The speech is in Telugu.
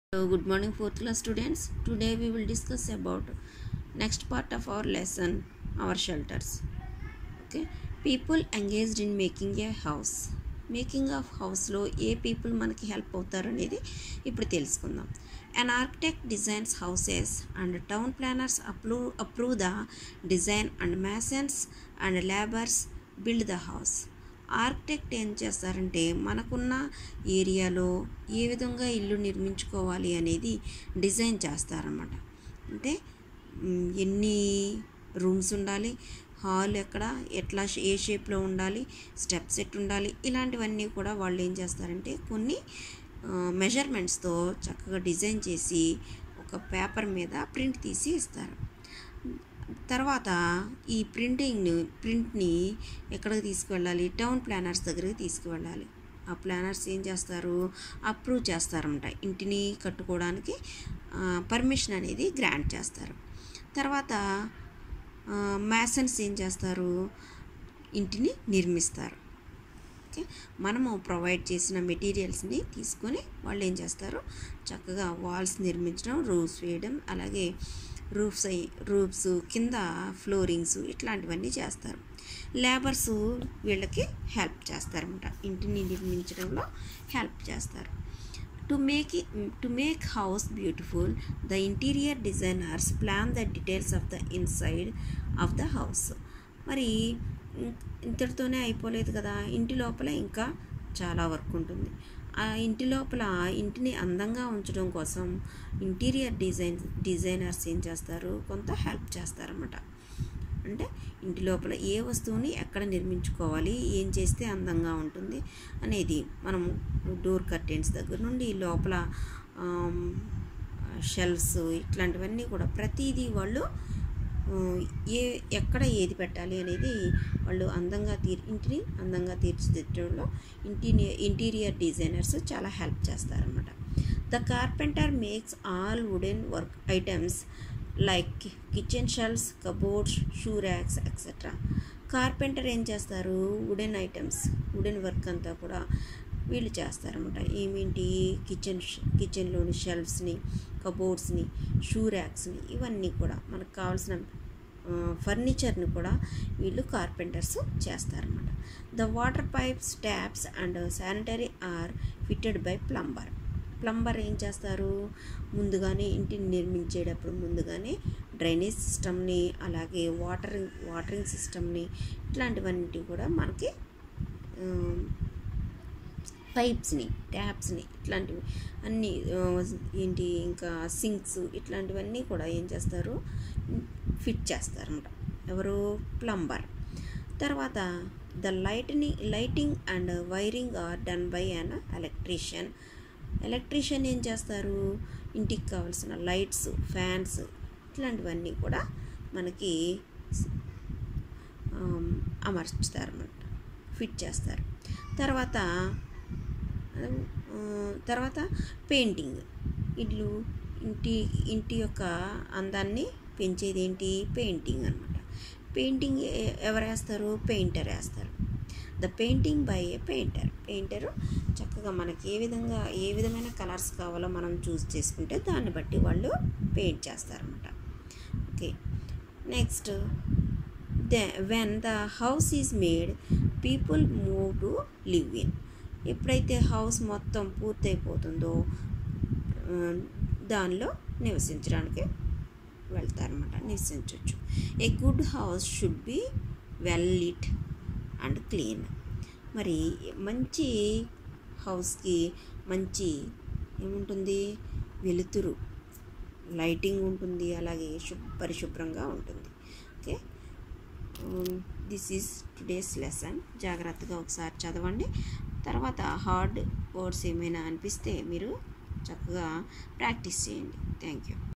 Hello, good morning fourth class students. Today we will discuss about next part of our lesson our shelters. Okay, people engaged in making a house. Making of హౌస్లో ఏ పీపుల్ మనకి హెల్ప్ అవుతారు అనేది ఇప్పుడు తెలుసుకుందాం an architect designs houses and town planners approve approve the design and masons and labours build the house architect ఏం చేస్తారంటే మనకున్న ఏరియాలో ఏ విధంగా ఇల్లు నిర్మించుకోవాలి అనేది డిజైన్ చేస్తారన్నమాట అంటే మ్, ఎన్ని రూమ్స్ ఉండాలి హాల్ ఎక్కడ ఎట్లా షే- ఏ షేప్లో ఉండాలి స్టెప్స్ ఎట్ ఉండాలి ఇలాంటివన్నీ కూడా వాళ్ళు ఏం చేస్తారంటే కొన్ని మెజర్మెంట్స్తో చక్కగా డిజైన్ చేసి ఒక పేపర్ మీద ప్రింట్ తీసి ఇస్తారు తర్వాత ఈ ప్రింటింగ్ ప్రింట్ని ఎక్కడికి తీసుకువెళ్ళాలి టౌన్ ప్లానర్స్ దగ్గరికి తీసుకువెళ్ళాలి ఆ ప్లానర్స్ ఏం చేస్తారు అప్రూవ్ చేస్తారన్నమాట ఇంటిని కట్టుకోవడానికి పర్మిషన్ అనేది గ్రాంట్ చేస్తారు తర్వాత మ్యాసన్స్ ఏం చేస్తారు ఇంటిని నిర్మిస్తారు ఓకే మనము ప్రొవైడ్ చేసిన మెటీరియల్స్ని తీసుకొని వాళ్ళు ఏం చేస్తారు చక్కగా వాల్స్ నిర్మించడం రూఫ్స్ వేయడం అలాగే రూఫ్స్ అయి రూఫ్స్ కింద ఫ్లోరింగ్స్ ఇట్లాంటివన్నీ చేస్తారు లేబర్స్ వీళ్ళకి హెల్ప్ చేస్తారన్నమాట ఇంటిని నిర్మించడంలో హెల్ప్ చేస్తారు to make to make house beautiful the interior designers plan the details of the inside of the house మరి ఇం- ఇంతటితోనే అయిపోలేదు కదా ఇంటి లోపల ఇంకా చాలా వర్క్ ఉంటుంది ఆ ఇంటి లోపల ఇంటిని అందంగా ఉంచడం కోసం ఇంటీరియర్ డిజైన్ డిజైనర్స్ ఏం చేస్తారు కొంత హెల్ప్ చేస్తారన్నమాట అంటే ఇంటి లోపల ఏ వస్తువుని ఎక్కడ నిర్మించుకోవాలి ఏం చేస్తే అందంగా ఉంటుంది అనేది మనం డోర్ కర్టెన్స్ దగ్గర నుండి లోపల షెల్ఫ్స్ ఇట్లాంటివన్నీ కూడా ప్రతిదీ వాళ్ళు ఆ, ఏ ఎక్కడ ఏది పెట్టాలి అనేది వాళ్ళు అందంగా తీర్ ఇంటిని అందంగా తీర్చిదిద్దడంలో ఇంటీని ఇంటీరియర్ డిజైనర్స్ చాలా హెల్ప్ చేస్తారన్నమాట the carpenter makes all wooden work items like kitchen shelves cupboards shoe racks etcetera carpenter ఏం చేస్తారు వుడెన్ ఐటమ్స్ వుడెన్ వర్క్ అంతా కూడా వీళ్ళు చేస్తారన్నమాట ఏమేంటి కిచెన్ కిచెన్లోని షెల్ఫ్స్ని కబోర్డ్స్ని షూ ర్యాక్స్ని ఇవన్నీ కూడా మనకు కావాల్సిన ఫర్నిచర్ని కూడా వీళ్ళు కార్పెంటర్స్ చేస్తారన్నమాట the water pipes taps and sanitary are fitted by plumber plumber ఏం చేస్తారు ముందుగానే ఇంటిని నిర్మించేటప్పుడు ముందుగానే డ్రైనేజ్ సిస్టమ్ని అలాగే వాటరింగ్ వాటరింగ్ సిస్టమ్ని ఇట్లాంటివన్నీ కూడా మనకి ఆ, పైప్స్ని ట్యాప్స్ని ఇట్లాంటివి అన్నీ ఆ, ఏంటి ఇంకా సింక్స్ ఇట్లాంటివన్నీ కూడా ఏం చేస్తారు ఫిట్ చేస్తారన్నమాట ఎవరు ప్లంబర్ తర్వాత ద లైట్ని lighting and wiring are done by an electrician electrician ఏం చేస్తారు ఇంటికి కావాల్సిన లైట్స్ ఫ్యాన్స్ ఇట్లాంటివన్నీ కూడా మనకి ఆమ్, అమర్చుతారన్నమాట ఫిట్ చేస్తారు తర్వాత ఆ, తర్వాత పెయింటింగ్ ఇల్లు ఇంటి ఇంటి యొక్క అందాన్ని పెంచేది ఏంటి పెయింటింగ్ అనమాట పెయింటింగ్ ఎ- ఎవరు వేస్తారు పెయింటర్ వేస్తారు the painting by a painter painter చక్కగా మనకి ఏ విధంగా ఏ విధమైన కలర్స్ కావాలో మనం చూస్ చేసుకుంటే దాన్ని బట్టి వాళ్ళు పెయింట్ చేస్తారన్నమాట okay next the when the house is made people move to live in ఎప్పుడైతే హౌస్ మొత్తం పూర్తయిపోతుందో ఆ, దానిలో నివసించడానికి వెళ్తారనమాట నివసించవచ్చు a good house should be well lit and clean మరి మంచి హౌస్కి మంచి ఏముంటుంది వెలుతురు లైటింగ్ ఉంటుంది అలాగే శుభ్ పరిశుభ్రంగా ఉంటుంది okay this is today's lesson జాగ్రత్తగా ఒకసారి చదవండి తర్వాత హార్డ్ వర్డ్స్ ఏమైనా అనిపిస్తే మీరు చక్కగా ప్రాక్టీస్ చేయండి థ్యాంక్ యూ